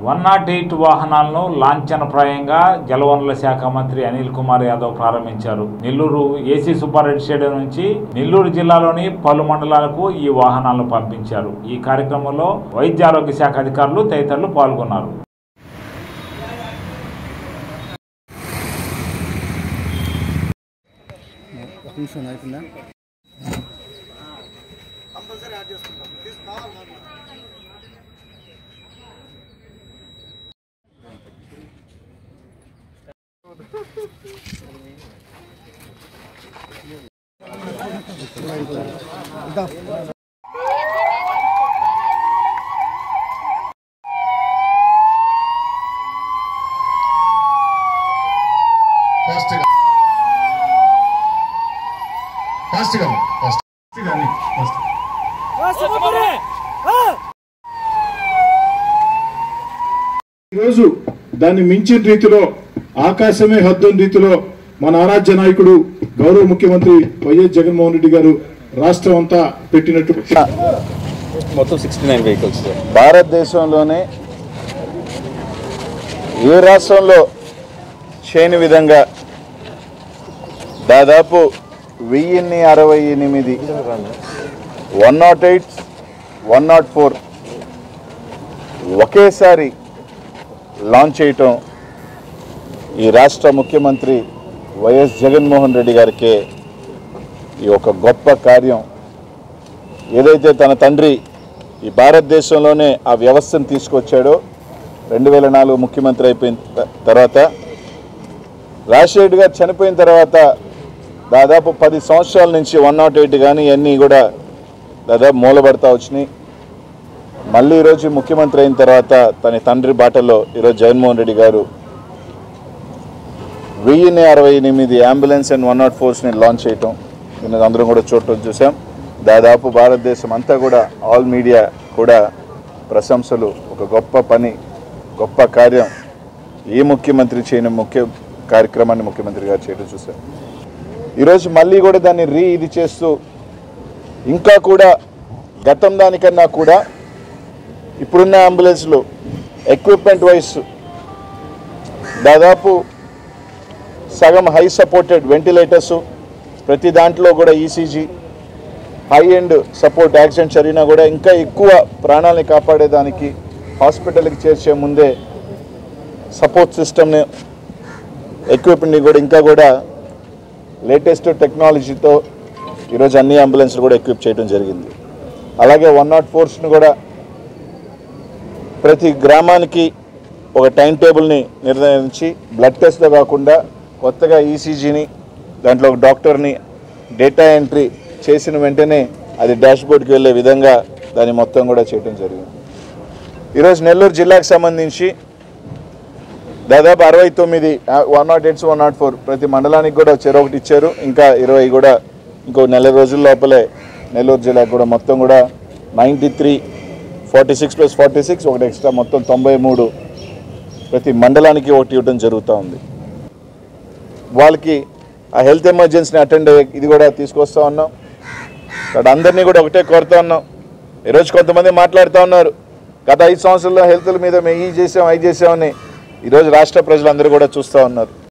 one nought eight వాహనాలను లాంఛనప్రాయంగా జలవనరుల శాఖ మంత్రి అనిల్ కుమార్ యాదవ్ ప్రారంభించారు నెల్లూరు ఏసీ సుబ్బారెడ్డి స్టేడియం నుంచి నెల్లూరు జిల్లాలోని పలు మండలాలకు ఈ వాహనాలను పంపించారు ఈ కార్యక్రమంలో వైద్య ఆరోగ్య శాఖ అధికారులు తదితరులు పాల్గొన్నారు ఒక నిమిషం అయిపోయిందా ఫాస్ట్గా ఫాస్ట్గా ఫాస్ట్ కానీ ఫాస్ట్ ఈరోజు దాన్ని మించిన రీతిలో ఆకాశమే హద్దున్న రీతిలో మన ఆరాధ్య నాయకుడు గౌరవ ముఖ్యమంత్రి వైఎస్ జగన్మోహన్ రెడ్డి గారు రాష్ట్రం అంతా పెట్టినట్టు మొత్తం సిక్స్టీ నైన్ వెహికల్స్ భారతదేశంలోనే ఏ రాష్ట్రంలో చేయని విధంగా దాదాపు వెయ్యిన్ని అరవై ఎనిమిది one nought eight one nought four ఒకేసారి లాంచ్ చేయటం ఈ రాష్ట్ర ముఖ్యమంత్రి వైఎస్ జగన్మోహన్ రెడ్డి గారికే ఈ ఒక గొప్ప కార్యం ఏదైతే తన తండ్రి ఈ భారతదేశంలోనే ఆ వ్యవస్థను తీసుకొచ్చాడో రెండు వేల నాలుగు ముఖ్యమంత్రి అయిపోయిన త- తర్వాత రాజశేఖర్ గారు చనిపోయిన తర్వాత దాదాపు పది సంవత్సరాల నుంచి వన్ నాట్ ఎయిట్ కానీ ఇవన్నీ కూడా దాదాపు మూలబడతా వచ్చినాయి మళ్ళీ ఈరోజు ముఖ్యమంత్రి అయిన తర్వాత తన తండ్రి బాటలో ఈరోజు జగన్మోహన్ రెడ్డి గారు వెయ్యిన్ని అరవై ఎనిమిది అంబులెన్స్ అండ్ వన్ నాట్ ఫోర్స్ని లాంచ్ చేయటం నిన్న అందరం కూడా చూడటం చూసాం దాదాపు భారతదేశం అంతా కూడా ఆల్ మీడియా కూడా ప్రశంసలు ఒక గొప్ప పని గొప్ప కార్యం ఏ ముఖ్యమంత్రి చేయని ముఖ్య కార్యక్రమాన్ని ముఖ్యమంత్రి గారు చేయడం చూసాం ఈరోజు మళ్ళీ కూడా దాన్ని రీ ఇది చేస్తూ ఇంకా కూడా గతం దానికన్నా కూడా ఇప్పుడున్న అంబులెన్స్లు ఎక్విప్మెంట్ వైస్ దాదాపు సగం హై సపోర్టెడ్ వెంటిలేటర్స్ ప్రతి దాంట్లో కూడా ECG high end support accident జరిగినా కూడా ఇంకా ఎక్కువ ప్రాణాలని కాపాడేదానికి హాస్పిటల్కి చేర్చే ముందే సపోర్ట్ సిస్టమ్ని ఎక్విప్మెంట్ని కూడా ఇంకా కూడా లేటెస్ట్ టెక్నాలజీతో ఈరోజు అన్ని అంబులెన్స్లు కూడా ఎక్విప్ చేయడం జరిగింది అలాగే వన్ నాట్ ఫోర్స్ని కూడా ప్రతి గ్రామానికి ఒక టైం టేబుల్ని నిర్ణయించి బ్లడ్ టెస్ట్తో కాకుండా కొత్తగా ఈసీజీని దాంట్లో ఒక డాక్టర్ని డేటా ఎంట్రీ చేసిన వెంటనే అది డాష్బోర్డ్కి వెళ్ళే విధంగా దాన్ని మొత్తం కూడా చేయడం జరిగింది ఈరోజు నెల్లూరు జిల్లాకు సంబంధించి దాదాపు అరవై తొమ్మిది one nought eights one nought four ప్రతి మండలానికి కూడా చెరొకటి ఇచ్చారు ఇంకా ఇరవై కూడా ఇంకో నెల రోజుల లోపలే నెల్లూరు జిల్లాకు కూడా మొత్తం కూడా ninety three forty six plus forty six ఒకటి ఎక్స్ట్రా మొత్తం తొంభై మూడు ప్రతి మండలానికి ఒకటి ఇవ్వడం జరుగుతూ ఉంది వాళ్ళకి ఆ హెల్త్ ఎమర్జెన్సీని అటెండ్ అయ్యే ఇది కూడా తీసుకొస్తా ఉన్నాం ఇక్కడ అందరినీ కూడా ఒకటే కోరుతా ఉన్నాం ఈరోజు కొంతమంది మాట్లాడుతూ ఉన్నారు గత ఐదు సంవత్సరాల్లో హెల్త్ మీద మేము ఈ చేసాం అవి చేసామని ఈరోజు రాష్ట్ర ప్రజలందరూ కూడా చూస్తూ ఉన్నారు